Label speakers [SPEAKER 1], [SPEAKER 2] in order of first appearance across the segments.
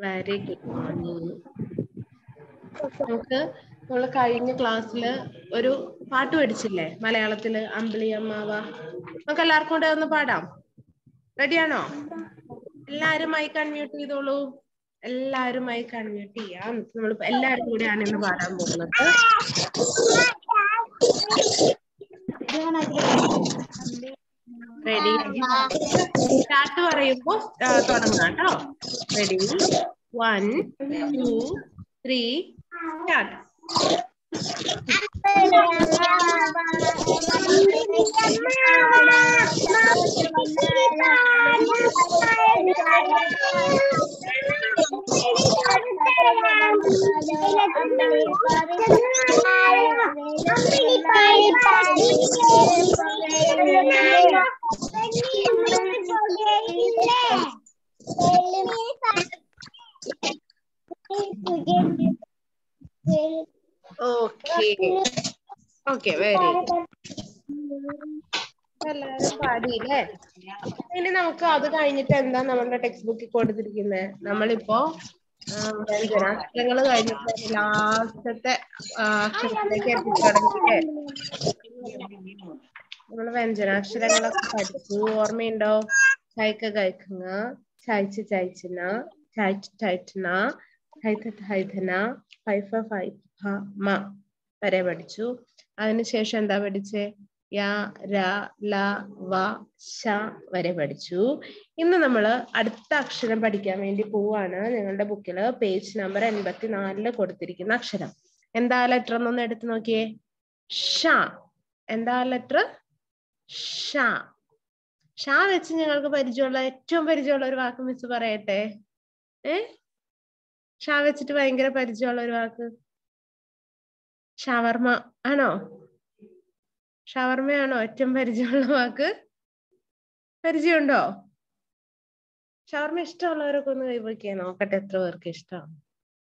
[SPEAKER 1] Very good morning നമുക്ക് നമ്മൾ കഴിഞ്ഞ ക്ലാസ്സിൽ ഒരു പാട്ട് പഠിച്ചില്ലേ മലയാളത്തില് അമ്പിളി അമ്മാവ നമുക്ക് എല്ലാവർക്കും കൂടെ ഒന്ന് പാടാം റെഡിയാണോ എല്ലാരും മൈക്ക് അൺമ്യൂട്ട് ചെയ്തോളൂ എല്ലാരും മൈക്ക് അൺമ്യൂട്ട് ചെയ്യാം നമ്മൾ എല്ലാവരും കൂടെയാണ് ഇന്ന് പാടാൻ പോകുന്നത് റെഡി സ്റ്റാർട്ട് പറയുമ്പോ ആ, തുടങ്ങാം കേട്ടോ ready one two three start okay okay very എല്ലാരും പാടിയില്ലേ ഇനി നമുക്ക് അത് കഴിഞ്ഞിട്ട് എന്താ നമ്മളുടെ ടെക്സ്റ്റ് ബുക്കിൽ കൊടുത്തിരിക്കുന്നത് നമ്മളിപ്പോ വ്യഞ്ജനാക്ഷരങ്ങൾ കഴിഞ്ഞിട്ട് ലാസ്റ്റത്തെ അക്ഷരത്തിലേക്ക് എത്തിത്തുടങ്ങിയില്ലേ നമ്മള് വ്യഞ്ജനാക്ഷരങ്ങളൊക്കെ പഠിച്ചു ഓർമ്മയുണ്ടോ ചൈക്ക കഴിക്കുന്ന ചായ്ച്ച് ചായ്ച്ചിന ചായ്ച്ച് ചായ്ച്ചന ഹൈത ഹൈതന ഫൈഫ ഫൈഫ മ വരെ പഠിച്ചു അതിനുശേഷം എന്താ പഠിച്ചേ യ ര ല വ ശ വരെ പഠിച്ചു ഇന്ന് നമ്മൾ അടുത്ത അക്ഷരം പഠിക്കാൻ വേണ്ടി പോവാണ് നിങ്ങളുടെ ബുക്കിൽ പേജ് നമ്പർ എൺപത്തിനാലില് കൊടുത്തിരിക്കുന്ന അക്ഷരം എന്താ ലെറ്റർ എന്നൊന്ന് എടുത്തു നോക്കിയേ ഷ എന്താ ലെറ്റർ ഷ ഷ വെച്ച് ഞങ്ങൾക്ക് പരിചയമുള്ള ഏറ്റവും പരിചയമുള്ള ഒരു വാക്ക് മിസ് പറയട്ടെ ഏ ഷ വെച്ചിട്ട് ഭയങ്കര പരിചയമുള്ള ഒരു വാക്ക് ഷവർമ ആണോ ഷവർമയാണോ ഏറ്റവും പരിചയമുള്ള വാക്ക് പരിചയമുണ്ടോ ഷവർമ ഇഷ്ടമുള്ളവരൊക്കെ ഒന്ന് കൈവയ്ക്കുക നോക്കട്ടെ എത്ര പേർക്ക് ഇഷ്ടമാണ്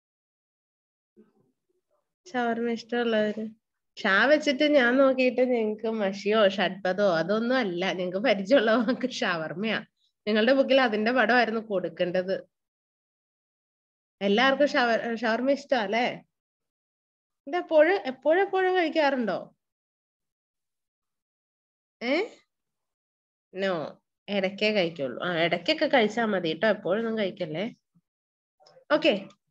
[SPEAKER 1] ഷവർമ ഇഷ്ടമുള്ളവര് ഷാ വെച്ചിട്ട് ഞാൻ നോക്കിയിട്ട് നിങ്ങക്ക് മഷിയോ ഷഡ്പതോ അതൊന്നും അല്ല നിങ്ങക്ക് പരിചയമുള്ള വാക്ക് ഷവർമയാ നിങ്ങളുടെ ബുക്കിൽ അതിന്റെ പടമായിരുന്നു കൊടുക്കേണ്ടത് എല്ലാവർക്കും ഷവർ ഷവർമ ഇഷ്ടാ അല്ലേ ഇത് എപ്പോഴും എപ്പോഴും എപ്പോഴും കഴിക്കാറുണ്ടോ ഏ നോ ഇടയ്ക്കേ കഴിക്കുള്ളൂ ആ ഇടയ്ക്കൊക്കെ കഴിച്ചാൽ മതി കേട്ടോ എപ്പോഴൊന്നും കഴിക്കല്ലേ ഓക്കെ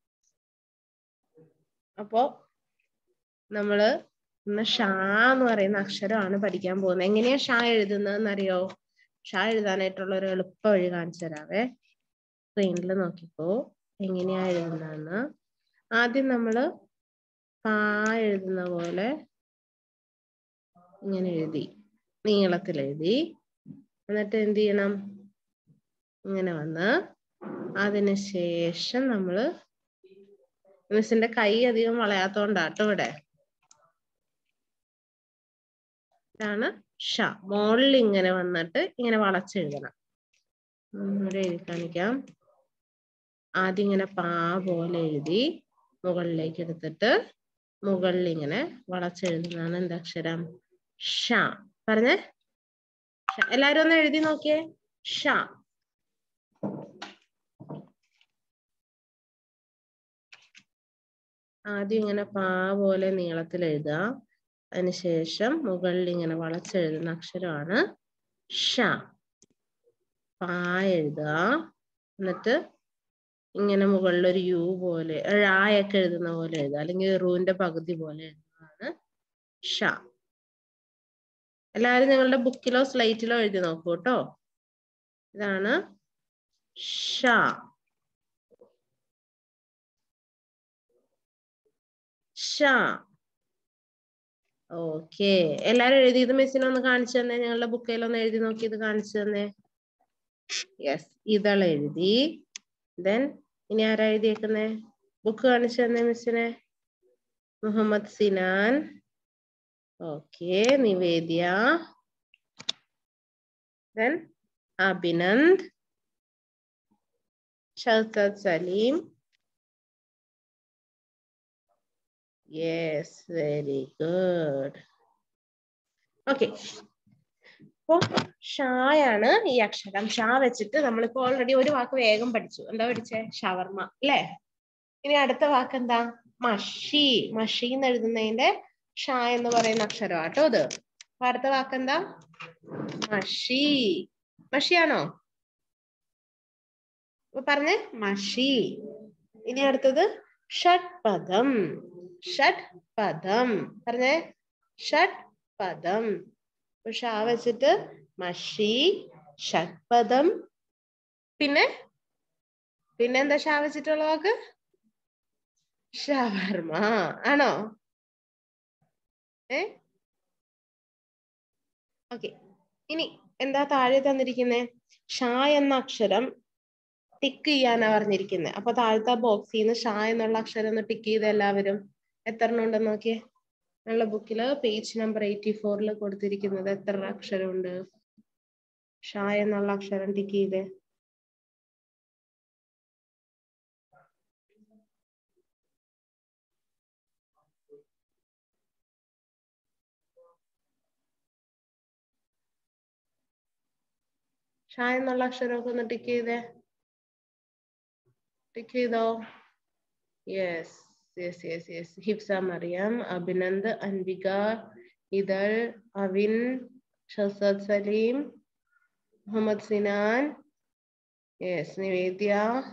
[SPEAKER 1] അപ്പോ നമ്മള് ഇന്ന് ഷാ എന്ന് പറയുന്ന അക്ഷരമാണ് പഠിക്കാൻ പോകുന്നത് എങ്ങനെയാ ഷാ എഴുതുന്നതെന്ന് അറിയോ ഷാ എഴുതാനായിട്ടുള്ള ഒരു എളുപ്പ വഴി കാണിച്ചു തരാവേ സ്ക്രീനിൽ നോക്കിക്കോ എങ്ങനെയാ എഴുതുന്നതെന്ന് ആദ്യം നമ്മള് പാ എഴുതുന്ന പോലെ ഇങ്ങനെ എഴുതി നീളത്തിൽ എഴുതി എന്നിട്ട് എന്ത് ചെയ്യണം ഇങ്ങനെ വന്ന് അതിനുശേഷം നമ്മള് മിസ്സിന്റെ കൈ അധികം വളയാത്തോണ്ടാട്ടോ ഇവിടെ ഇതാണ് ഷ മോളിൽ ഇങ്ങനെ വന്നിട്ട് ഇങ്ങനെ വളച്ചെഴുതണം ഉം, ഇവിടെ എഴുതി കാണിക്കാം ആദ്യം ഇങ്ങനെ പാ പോലെ എഴുതി മുകളിലേക്ക് എടുത്തിട്ട് മുകളിൽ ഇങ്ങനെ വളച്ചെഴുതുന്നതാണ് എന്താ അക്ഷരം ഷ പറഞ്ഞേ ഷ. എല്ലാരും ഒന്ന് എഴുതി നോക്കിയേ ഷ ആദ്യം ഇങ്ങനെ പാ പോലെ നീളത്തിൽ എഴുതുക അതിനുശേഷം മുകളിൽ ഇങ്ങനെ വളച്ചെഴുതുന്ന അക്ഷരമാണ് ഷ പാ എഴുതുക എന്നിട്ട് ഇങ്ങനെ മുകളിൽ ഒരു യു പോലെ ഴായൊക്കെ എഴുതുന്ന പോലെ എഴുതുക അല്ലെങ്കിൽ റൂവിന്റെ പകുതി പോലെ എഴുതുന്നതാണ് ഷ എല്ലാവരും നിങ്ങളുടെ ബുക്കിലോ സ്ലൈറ്റിലോ എഴുതി നോക്കൂ കേട്ടോ ഇതാണ് ഷ ഷ ഓക്കെ എല്ലാരും എഴുതിയത് മിസ്സിനെ ഒന്ന് കാണിച്ചു തന്നെ ഞങ്ങളുടെ ബുക്കിൽ ഒന്ന് എഴുതി നോക്കി ഇത് കാണിച്ചു തന്നെ യെസ് ഇതൾ എഴുതി ദെൻ ഇനി ആരാ എഴുതിയേക്കുന്നേ ബുക്ക് കാണിച്ചു തന്നെ മിസ്സിനെ മുഹമ്മദ് സിനാൻ ഓക്കെ നിവേദ്യ ദെൻ അഭിനന്ദ് ഷൗസത് Saleem yes very good okay അപ്പൊ ഷായാണ് ഈ അക്ഷരം ഷാ വെച്ചിട്ട് നമ്മളിപ്പോ ഓൾറെഡി ഒരു വാക്ക് വേഗം പഠിച്ചു എന്താ പഠിച്ചേ ഷവർമ അല്ലേ ഇനി അടുത്ത വാക്ക് എന്താ മഷി മഷി എന്ന് എഴുതുന്നതിന്റെ ഷാ എന്ന് പറയുന്ന അക്ഷരം കേട്ടോ ഇത് അപ്പൊ അടുത്ത വാക്ക് എന്താ മഷി മഷിയാണോ അപ്പൊ പറഞ്ഞേ മഷി ഇനി അടുത്തത് ഷഡ്പദം ഷഡ്പദം പറഞ്ഞേ ഷഡ്പദം അപ്പൊ ഷാ വെച്ചിട്ട് മഷി ഷഡ്പദം പിന്നെ പിന്നെ എന്താ ഷാ വെച്ചിട്ടുള്ള വാക്ക് ഷവർമ ആണോ ഏ ഓക്കെ ഇനി എന്താ താഴെ തന്നിരിക്കുന്നേ ഷാ എന്ന അക്ഷരം ടിക്ക് ചെയ്യാനാ പറഞ്ഞിരിക്കുന്നത് അപ്പൊ താഴത്തെ ബോക്സിൽ നിന്ന് ഷാ എന്നുള്ള അക്ഷരം ഒന്ന് ടിക്ക് ചെയ്ത് എല്ലാവരും എത്ര എണ്ണം ഉണ്ടെന്ന് നോക്കിയേ ഞങ്ങളുടെ ബുക്കില് പേജ് നമ്പർ എയ്റ്റി ഫോറിൽ കൊടുത്തിരിക്കുന്നത് എത്ര അക്ഷരമുണ്ട് ഷാ എന്നുള്ള അക്ഷരം ടിക്ക് ചെയ്തേ ഷാ എന്നുള്ള അക്ഷരമൊക്കെ ഒന്ന് ടിക്ക് ചെയ്തേ ടിക്ക് ചെയ്തോ yes yes yes yes Hifza Mariyam Abhinand Anvika Ithal Avin Shahzad Saleem Muhammad Sinan yes Nivedya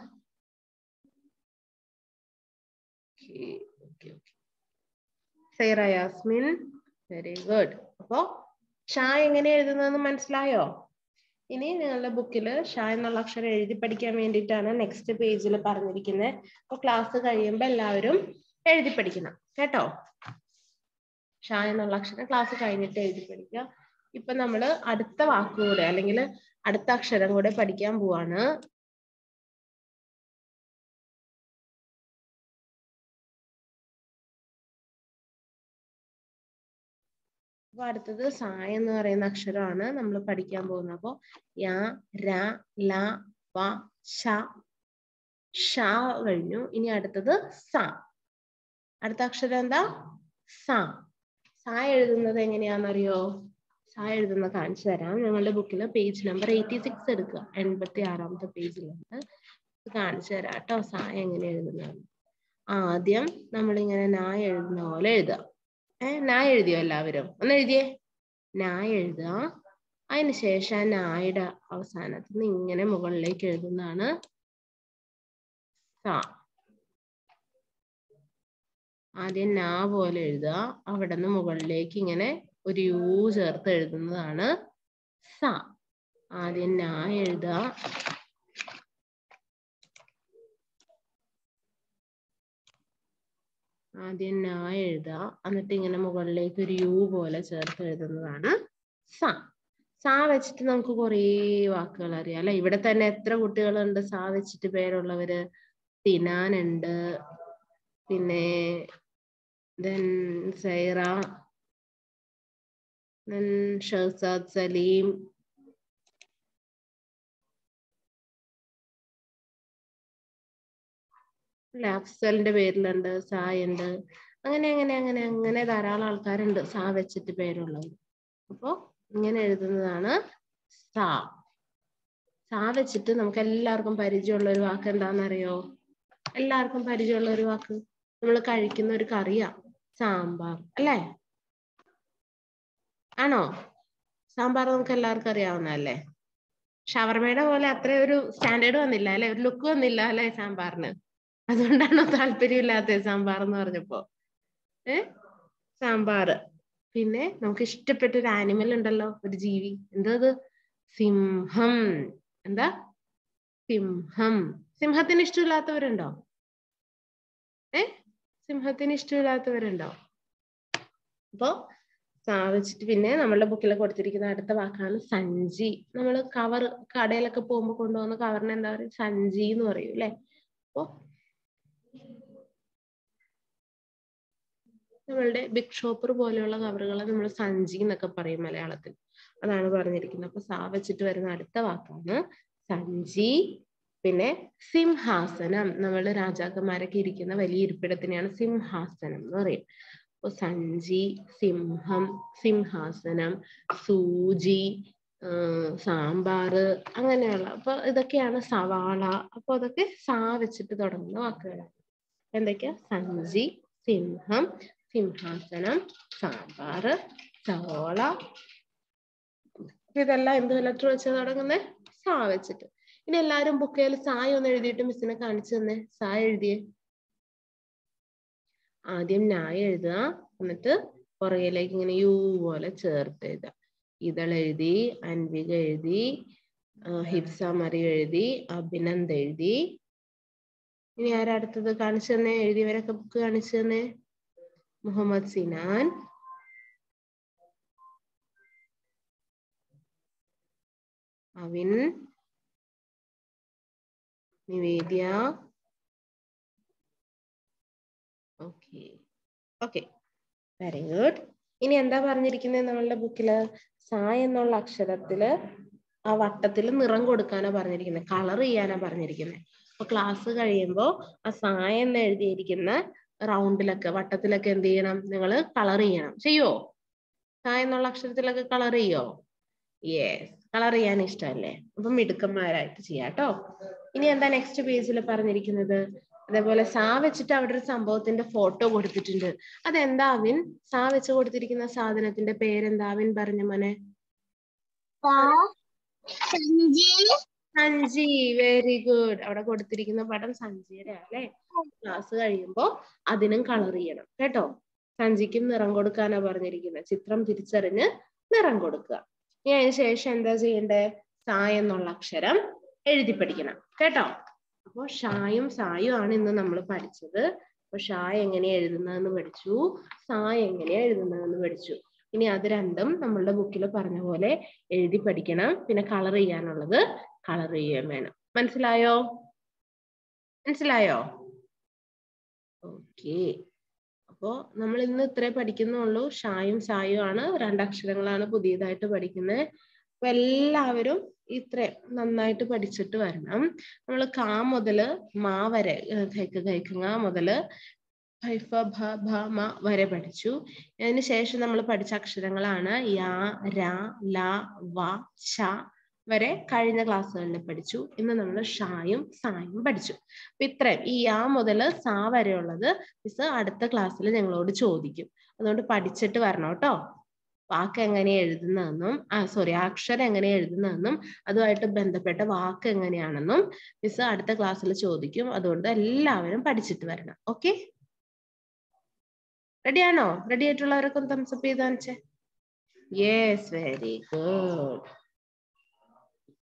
[SPEAKER 1] Saira Yasmin very good അപ്പോ ഷാ എങ്ങനെ എഴുതുന്നതെന്ന് മനസ്സിലായോ ഇനി നിങ്ങളുടെ ബുക്കിൽ ഷാ എന്നുള്ള അക്ഷരം എഴുതി പഠിക്കാൻ വേണ്ടിയിട്ടാണ് നെക്സ്റ്റ് പേജിൽ പറഞ്ഞിരിക്കുന്നത് അപ്പൊ ക്ലാസ് കഴിയുമ്പോൾ എല്ലാവരും എഴുതി പഠിക്കണം കേട്ടോ ഷാ എന്നുള്ള അക്ഷരം ക്ലാസ് കഴിഞ്ഞിട്ട് എഴുതി പഠിക്കുക ഇപ്പൊ നമ്മൾ അടുത്ത വാക്കുകൂടെ അല്ലെങ്കിൽ അടുത്ത അക്ഷരം കൂടെ പഠിക്കാൻ പോവാണ് അപ്പൊ അടുത്തത് സ എന്ന് പറയുന്ന അക്ഷരമാണ് നമ്മൾ പഠിക്കാൻ പോകുന്നത് അപ്പോ യ ര ല വ ഷ ഷ കഴിഞ്ഞു ഇനി അടുത്തത് സ അടുത്ത അക്ഷരം എന്താ സ സ എഴുതുന്നത് എങ്ങനെയാണെന്നറിയോ സ എഴുതുന്ന കാണിച്ചു തരാം ഞങ്ങളുടെ ബുക്കിൽ പേജ് നമ്പർ എയ്റ്റി സിക്സ് എടുക്കുക എൺപത്തി ആറാമത്തെ പേജിലുണ്ട് കാണിച്ചു തരാം കേട്ടോ സ എങ്ങനെ എഴുതുന്നത് ആദ്യം നമ്മളിങ്ങനെ നാ എഴുതുന്ന പോലെ എഴുതുക ഏഹ് നാ എഴുതിയോ എല്ലാവരും ഒന്ന് എഴുതിയേ നാ എഴുതുക അതിന് ശേഷം ആ നായുടെ അവസാനത്ത് നിന്ന് ഇങ്ങനെ മുകളിലേക്ക് എഴുതുന്നതാണ് സ ആദ്യം നാ പോലെ എഴുതുക അവിടെ നിന്ന് മുകളിലേക്ക് ഇങ്ങനെ ഒരു യു ചേർത്ത് എഴുതുന്നതാണ് സ ആദ്യം നാ എഴുതുക ആദ്യം നാ എഴുതുക എന്നിട്ട് ഇങ്ങനെ മുകളിലേക്ക് ഒരു യു പോലെ ചേർത്ത് എഴുതുന്നതാണ് സ സാ വെച്ചിട്ട് നമുക്ക് കുറേ വാക്കുകൾ അറിയാം അല്ലെ ഇവിടെ തന്നെ എത്ര കുട്ടികളുണ്ട് സാ വെച്ചിട്ട് പേരുള്ളവര് സിനാൻ ഉണ്ട് പിന്നെ ദെൻ സൈറ ദെൻ ഷഹസാദ് സലീം അഫ്സലിന്റെ പേരിലുണ്ട് സായ് ഉണ്ട് അങ്ങനെ അങ്ങനെ അങ്ങനെ അങ്ങനെ ധാരാളം ആൾക്കാരുണ്ട് സാ വെച്ചിട്ട് പേരുള്ളത് അപ്പോ ഇങ്ങനെ എഴുതുന്നതാണ് സാ സാ വെച്ചിട്ട് നമുക്ക് എല്ലാവർക്കും പരിചയമുള്ള ഒരു വാക്ക് എന്താണെന്നറിയോ എല്ലാവർക്കും പരിചയമുള്ള ഒരു വാക്ക് നമ്മൾ കഴിക്കുന്ന ഒരു കറിയാ സാമ്പാർ അല്ലേ ആണോ സാമ്പാർ നമുക്ക് എല്ലാവർക്കും അറിയാവുന്നതല്ലേ ഷവർമയുടെ പോലെ അത്ര ഒരു സ്റ്റാൻഡേർഡ് വന്നില്ല അല്ലെ ഒരു ലുക്ക് വന്നില്ല അല്ലെ സാമ്പാറിന് അതുകൊണ്ടാണോ താല്പര്യമില്ലാത്ത സാമ്പാർ എന്ന് പറഞ്ഞപ്പോ ഏ സാമ്പാർ പിന്നെ നമുക്ക് ഇഷ്ടപ്പെട്ട ഒരു ആനിമൽ ഉണ്ടല്ലോ ഒരു ജീവി എന്താ അത് സിംഹം എന്താ സിംഹം സിംഹത്തിന് ഇഷ്ടമില്ലാത്തവരുണ്ടോ ഏ സിംഹത്തിന് ഇഷ്ടമില്ലാത്തവരുണ്ടോ അപ്പോ വെച്ചിട്ട് പിന്നെ നമ്മളുടെ ബുക്കിൽ കൊടുത്തിരിക്കുന്ന അടുത്ത വാക്കാണ് സഞ്ചി നമ്മൾ കവർ കടയിലൊക്കെ പോകുമ്പോൾ കൊണ്ടുപോകുന്ന കവറിന് എന്താ പറയുക സഞ്ചി എന്ന് പറയും അല്ലെ അപ്പോ നമ്മളുടെ ബിഗ് ഷോപ്പർ പോലെയുള്ള കവറുകളെ നമ്മൾ സഞ്ചി എന്നൊക്കെ പറയും മലയാളത്തിൽ അതാണ് പറഞ്ഞിരിക്കുന്നത് അപ്പൊ സാ വെച്ചിട്ട് വരുന്ന അടുത്ത വാക്കാണ് സഞ്ചി പിന്നെ സിംഹാസനം നമ്മൾ രാജാക്കന്മാരൊക്കെ ഇരിക്കുന്ന വലിയ ഇരിപ്പിടത്തിനെയാണ് സിംഹാസനം എന്ന് പറയും അപ്പൊ സഞ്ചി സിംഹം സിംഹാസനം സൂചി സാമ്പാറ് അങ്ങനെയുള്ള അപ്പൊ ഇതൊക്കെയാണ് സവാള അപ്പൊ അതൊക്കെ സാ വെച്ചിട്ട് തുടങ്ങുന്ന വാക്കുകളാണ് എന്തൊക്കെയാ സഞ്ചി സിംഹം സിംഹാസനം സാമ്പാറ് സവോള ഇതെല്ലാം എന്ത് ലെറ്റർ വെച്ച് തുടങ്ങുന്നത് സാ വെച്ചിട്ട് ഇനി എല്ലാരും ബുക്കിൽ സായ ഒന്ന് എഴുതിയിട്ട് മിസ്സിനെ കാണിച്ചു തന്നെ സാ എഴുതിയേ ആദ്യം നായ എഴുതുക എന്നിട്ട് പുറകിലേക്ക് ഇങ്ങനെ യു പോലെ ചേർത്ത് എഴുതുക ഇതളെഴുതി അൻവിക എഴുതി ഹിബ്സ മറി എഴുതി അഭിനന്ദ് എഴുതി ഇനി ആരാ അടുത്തത് കാണിച്ചു തന്നെ എഴുതിയവരൊക്കെ ബുക്ക് കാണിച്ചു തന്നെ Muhammad Sinan Avin Nivedya okay okay very good ഇനി എന്താ പറഞ്ഞിരിക്കുന്നത് നമ്മളുടെ ബുക്കില് സാ എന്നുള്ള അക്ഷരത്തില് ആ വട്ടത്തിൽ നിറം കൊടുക്കാനാ പറഞ്ഞിരിക്കുന്നത് കളർ ചെയ്യാനാ പറഞ്ഞിരിക്കുന്നത് അപ്പൊ ക്ലാസ് കഴിയുമ്പോ ആ സാ എന്ന് എഴുതിയിരിക്കുന്ന റൗണ്ടിലൊക്കെ വട്ടത്തിലൊക്കെ എന്ത് ചെയ്യണം നിങ്ങൾ കളർ ചെയ്യണം ചെയ്യോ സാ എന്നുള്ള അക്ഷരത്തിലൊക്കെ കളർ ചെയ്യോ യെസ് കളർ ചെയ്യാൻ ഇഷ്ടമല്ലേ അപ്പൊ മിടുക്കന്മാരായിട്ട് ചെയ്യാട്ടോ ഇനി എന്താ നെക്സ്റ്റ് പേജിൽ പറഞ്ഞിരിക്കുന്നത് അതേപോലെ സാ വെച്ചിട്ട് അവിടെ ഒരു സംഭവത്തിന്റെ ഫോട്ടോ കൊടുത്തിട്ടുണ്ട് അതെന്താ അവിൻ സാ വെച്ച് കൊടുത്തിരിക്കുന്ന സാധനത്തിന്റെ പേരെന്താ അവിൻ പറഞ്ഞ മോനെ സഞ്ചി വെരി ഗുഡ് അവിടെ കൊടുത്തിരിക്കുന്ന പടം സഞ്ചിയുടെ അല്ലെ ക്ലാസ് കഴിയുമ്പോ അതിനും കളർ ചെയ്യണം കേട്ടോ സഞ്ചിക്കും നിറം കൊടുക്കാനാ പറഞ്ഞിരിക്കുന്നത് ചിത്രം തിരിച്ചറിഞ്ഞ് നിറം കൊടുക്കുക ഇനി അതിന് ശേഷം എന്താ ചെയ്യണ്ടേ സാ എന്നുള്ള അക്ഷരം എഴുതി പഠിക്കണം കേട്ടോ അപ്പൊ ഷായും സായും ആണ് ഇന്ന് നമ്മൾ പഠിച്ചത് അപ്പൊ ഷാ എങ്ങനെയാ എഴുതുന്നതെന്ന് പഠിച്ചു സാ എങ്ങനെയാ എഴുതുന്നതെന്ന് പഠിച്ചു ഇനി അത് രണ്ടും നമ്മളുടെ ബുക്കിൽ പറഞ്ഞ പോലെ എഴുതി പഠിക്കണം പിന്നെ കളർ ചെയ്യാനുള്ളത് കളർ ചെയ്യാൻ വേണം മനസ്സിലായോ മനസ്സിലായോ ഓക്കെ അപ്പോ നമ്മൾ ഇന്ന് ഇത്രേ പഠിക്കുന്നുള്ളൂ ഷായും സായും ആണ് രണ്ടക്ഷരങ്ങളാണ് പുതിയതായിട്ട് പഠിക്കുന്നത് അപ്പൊ എല്ലാവരും ഇത്ര നന്നായിട്ട് പഠിച്ചിട്ട് വരണം നമ്മൾ കാ മുതല് മാ വരെ കൈക്ക് കൈക്കുങ്ങ മുതല് ഫൈഫ ഭ ഭ മ വരെ പഠിച്ചു അതിന് ശേഷം നമ്മൾ പഠിച്ച അക്ഷരങ്ങളാണ് യാ ര ല വ ശ വരെ കഴിഞ്ഞ ക്ലാസ്സുകളിൽ പഠിച്ചു ഇന്ന് നമ്മൾ ഷായും സായും പഠിച്ചു അപ്പൊ ഇത്രയും ഈ യാ മുതൽ സാ വരെയുള്ളത് മിസ് അടുത്ത ക്ലാസ്സിൽ ഞങ്ങളോട് ചോദിക്കും അതുകൊണ്ട് പഠിച്ചിട്ട് വരണം കേട്ടോ വാക്ക് എങ്ങനെയാ എഴുതുന്നതെന്നും ആ സോറി അക്ഷരം എങ്ങനെയാ എഴുതുന്നതെന്നും അതുമായിട്ട് ബന്ധപ്പെട്ട വാക്ക് എങ്ങനെയാണെന്നും മിസ് അടുത്ത ക്ലാസ്സിൽ ചോദിക്കും അതുകൊണ്ട് എല്ലാവരും പഠിച്ചിട്ട് വരണം ഓക്കെ റെഡിയാണോ റെഡി ആയിട്ടുള്ളവരൊക്കെ ഒന്ന് തംസപ്പ് ചെയ്താ യെസ് വെരി ഗുഡ്